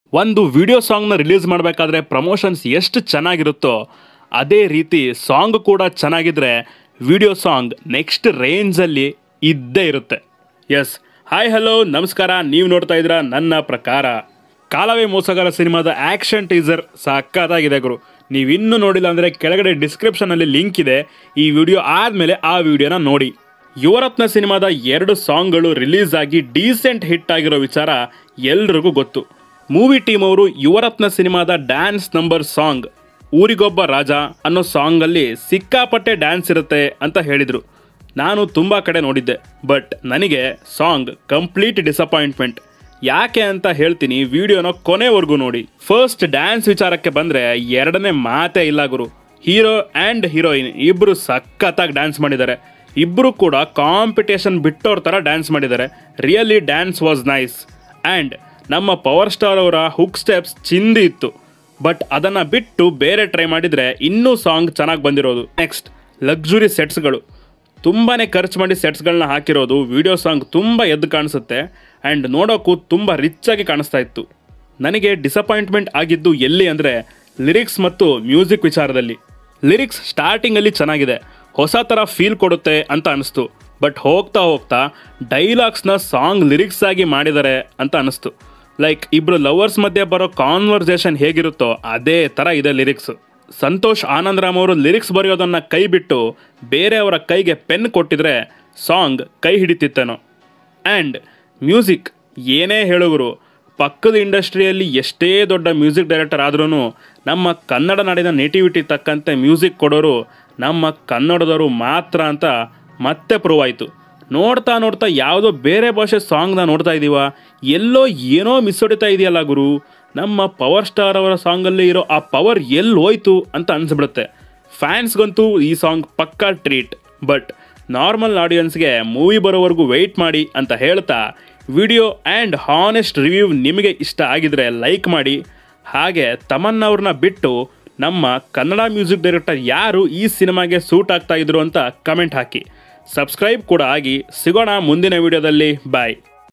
ಒಂದು ವಿಡಿಯೋ ಸಾಂಗ್ನ ರಿಲೀಸ್ ಮಾಡಬೇಕಾದ್ರೆ ಪ್ರಮೋಷನ್ಸ್ ಎಷ್ಟು ಚೆನ್ನಾಗಿರುತ್ತೋ ಅದೇ ರೀತಿ ಸಾಂಗ್ ಕೂಡ ಚೆನ್ನಾಗಿದ್ರೆ ವಿಡಿಯೋ ಸಾಂಗ್ ನೆಕ್ಸ್ಟ್ ರೇಂಜಲ್ಲಿ ಇದ್ದೇ ಇರುತ್ತೆ ಎಸ್ ಹಾಯ್ ಹಲೋ ನಮಸ್ಕಾರ ನೀವು ನೋಡ್ತಾ ಇದ್ದೀರಾ ನನ್ನ ಪ್ರಕಾರ ಕಾಲವೇ ಮೋಸಗಾರ ಸಿನಿಮಾದ ಆ್ಯಕ್ಷನ್ ಟೀಸರ್ ಸಕ್ಕತ್ತಾಗಿದೆ ಗುರು ನೀವು ಇನ್ನೂ ನೋಡಿಲ್ಲ ಅಂದರೆ ಕೆಳಗಡೆ ಡಿಸ್ಕ್ರಿಪ್ಷನಲ್ಲಿ ಲಿಂಕ್ ಇದೆ ಈ ವಿಡಿಯೋ ಆದಮೇಲೆ ಆ ವಿಡಿಯೋನ ನೋಡಿ ಯುವರತ್ನ ಸಿನಿಮಾದ ಎರಡು ಸಾಂಗ್ಗಳು ರಿಲೀಸ್ ಆಗಿ ಡೀಸೆಂಟ್ ಹಿಟ್ ಆಗಿರೋ ವಿಚಾರ ಎಲ್ರಿಗೂ ಗೊತ್ತು ಮೂವಿ ಟೀಮ್ ಅವರು ಯುವರತ್ನ ಸಿನಿಮಾದ dance number song Oorigobba Raja ಅನ್ನೋ ಸಾಂಗಲ್ಲಿ ಸಿಕ್ಕಾಪಟ್ಟೆ ಡ್ಯಾನ್ಸ್ ಇರುತ್ತೆ ಅಂತ ಹೇಳಿದರು ನಾನು ತುಂಬ ಕಡೆ ನೋಡಿದ್ದೆ ಬಟ್ ನನಗೆ ಸಾಂಗ್ ಕಂಪ್ಲೀಟ್ ಡಿಸಪಾಯಿಂಟ್ಮೆಂಟ್ ಯಾಕೆ ಅಂತ ಹೇಳ್ತೀನಿ ವಿಡಿಯೋನ ಕೊನೆವರೆಗೂ ನೋಡಿ ಫಸ್ಟ್ ಡ್ಯಾನ್ಸ್ ವಿಚಾರಕ್ಕೆ ಬಂದರೆ ಎರಡನೇ ಮಾತೇ ಇಲ್ಲ ಗುರು ಹೀರೋ ಆ್ಯಂಡ್ ಹೀರೋಯಿನ್ ಇಬ್ಬರು ಸಖತ್ತಾಗಿ ಡ್ಯಾನ್ಸ್ ಮಾಡಿದ್ದಾರೆ ಇಬ್ಬರು ಕೂಡ ಕಾಂಪಿಟೇಷನ್ ಬಿಟ್ಟೋರ್ ಥರ ಡ್ಯಾನ್ಸ್ ಮಾಡಿದ್ದಾರೆ really dance was nice and ನಮ್ಮ ಪವರ್ ಸ್ಟಾರ್ ಅವರ ಹುಕ್ ಸ್ಟೆಪ್ಸ್ ಚಿಂದಿ ಇತ್ತು ಬಟ್ ಅದನ್ನು ಬಿಟ್ಟು ಬೇರೆ ಟ್ರೈ ಮಾಡಿದರೆ ಇನ್ನೂ ಸಾಂಗ್ ಚೆನ್ನಾಗಿ ಬಂದಿರೋದು ನೆಕ್ಸ್ಟ್ ಲಕ್ಸುರಿ ಸೆಟ್ಸ್ಗಳು ತುಂಬಾ ಖರ್ಚು ಮಾಡಿ ಸೆಟ್ಸ್ಗಳನ್ನ ಹಾಕಿರೋದು ವಿಡಿಯೋ ಸಾಂಗ್ ತುಂಬ ಎದ್ದು ಕಾಣಿಸುತ್ತೆ ಆ್ಯಂಡ್ ನೋಡೋಕ್ಕೂ ತುಂಬ ರಿಚ್ಚಾಗಿ ಕಾಣಿಸ್ತಾ ಇತ್ತು ನನಗೆ ಡಿಸಪಾಯಿಂಟ್ಮೆಂಟ್ ಆಗಿದ್ದು ಎಲ್ಲಿ ಅಂದರೆ ಲಿರಿಕ್ಸ್ ಮತ್ತು ಮ್ಯೂಸಿಕ್ ವಿಚಾರದಲ್ಲಿ ಲಿರಿಕ್ಸ್ ಸ್ಟಾರ್ಟಿಂಗಲ್ಲಿ ಚೆನ್ನಾಗಿದೆ ಹೊಸ ಥರ ಫೀಲ್ ಕೊಡುತ್ತೆ ಅಂತ ಅನಿಸ್ತು ಬಟ್ ಹೋಗ್ತಾ ಹೋಗ್ತಾ ಡೈಲಾಗ್ಸ್ನ ಸಾಂಗ್ ಲಿರಿಕ್ಸ್ ಆಗಿ ಮಾಡಿದ್ದಾರೆ ಅಂತ ಅನಿಸ್ತು ಲೈಕ್ ಇಬ್ಬರು ಲವರ್ಸ್ ಮಧ್ಯೆ ಬರೋ ಕಾನ್ವರ್ಸೇಷನ್ ಹೇಗಿರುತ್ತೋ ಅದೇ ಥರ ಇದೆ ಲಿರಿಕ್ಸ್ ಸಂತೋಷ್ ಆನಂದರಾಮ್ ಅವರು ಲಿರಿಕ್ಸ್ ಬರೆಯೋದನ್ನು ಕೈ ಬಿಟ್ಟು ಬೇರೆಯವರ ಕೈಗೆ ಪೆನ್ ಕೊಟ್ಟಿದ್ರೆ ಸಾಂಗ್ ಕೈ ಹಿಡಿತಿತ್ತೇನೋ ಆ್ಯಂಡ್ ಮ್ಯೂಸಿಕ್ ಏನೇ ಹೇಳುಗರು ಪಕ್ಕದ ಇಂಡಸ್ಟ್ರಿಯಲ್ಲಿ ಎಷ್ಟೇ ದೊಡ್ಡ ಮ್ಯೂಸಿಕ್ ಡೈರೆಕ್ಟರ್ ಆದ್ರೂ ನಮ್ಮ ಕನ್ನಡ ನಾಡಿನ ನೇಟಿವಿಟಿ ತಕ್ಕಂತೆ ಮ್ಯೂಸಿಕ್ ಕೊಡೋರು ನಮ್ಮ ಕನ್ನಡದವರು ಮಾತ್ರ ಅಂತ ಮತ್ತೆ ಪ್ರೂವ್ ಆಯಿತು ನೋಡ್ತಾ ನೋಡ್ತಾ ಯಾವುದೋ ಬೇರೆ ಭಾಷೆ ಸಾಂಗ್ನ ನೋಡ್ತಾ ಇದ್ದೀವ ಎಲ್ಲೋ ಏನೋ ಮಿಸ್ ಹೊಡಿತಾ ಇದೆಯಲ್ಲ ಗುರು ನಮ್ಮ ಪವರ್ ಸ್ಟಾರ್ ಅವರ ಸಾಂಗಲ್ಲಿ ಇರೋ ಆ ಪವರ್ ಎಲ್ಲಿ ಹೋಯ್ತು ಅಂತ ಅನಿಸ್ಬಿಡುತ್ತೆ ಫ್ಯಾನ್ಸ್ಗಂತೂ ಈ ಸಾಂಗ್ ಪಕ್ಕಾ ಟ್ರೀಟ್ ಬಟ್ ನಾರ್ಮಲ್ ಆಡಿಯನ್ಸ್ಗೆ ಮೂವಿ ಬರೋವರೆಗೂ ವೆಯ್ಟ್ ಮಾಡಿ ಅಂತ ಹೇಳ್ತಾ ವಿಡಿಯೋ ಆ್ಯಂಡ್ ಹಾನೆಸ್ಟ್ ರಿವ್ಯೂ ನಿಮಗೆ ಇಷ್ಟ ಆಗಿದ್ರೆ ಲೈಕ್ ಮಾಡಿ ಹಾಗೆ ತಮನ್ನವ್ರನ್ನ ಬಿಟ್ಟು ನಮ್ಮ ಕನ್ನಡ ಮ್ಯೂಸಿಕ್ ಡೈರೆಕ್ಟರ್ ಯಾರು ಈ ಸಿನಿಮಾಗೆ ಸೂಟ್ ಆಗ್ತಾ ಇದ್ರು ಅಂತ ಕಮೆಂಟ್ ಹಾಕಿ ಸಬ್ಸ್ಕ್ರೈಬ್ ಕೂಡ ಆಗಿ ಸಿಗೋಣ ಮುಂದಿನ ವಿಡಿಯೋದಲ್ಲಿ ಬಾಯ್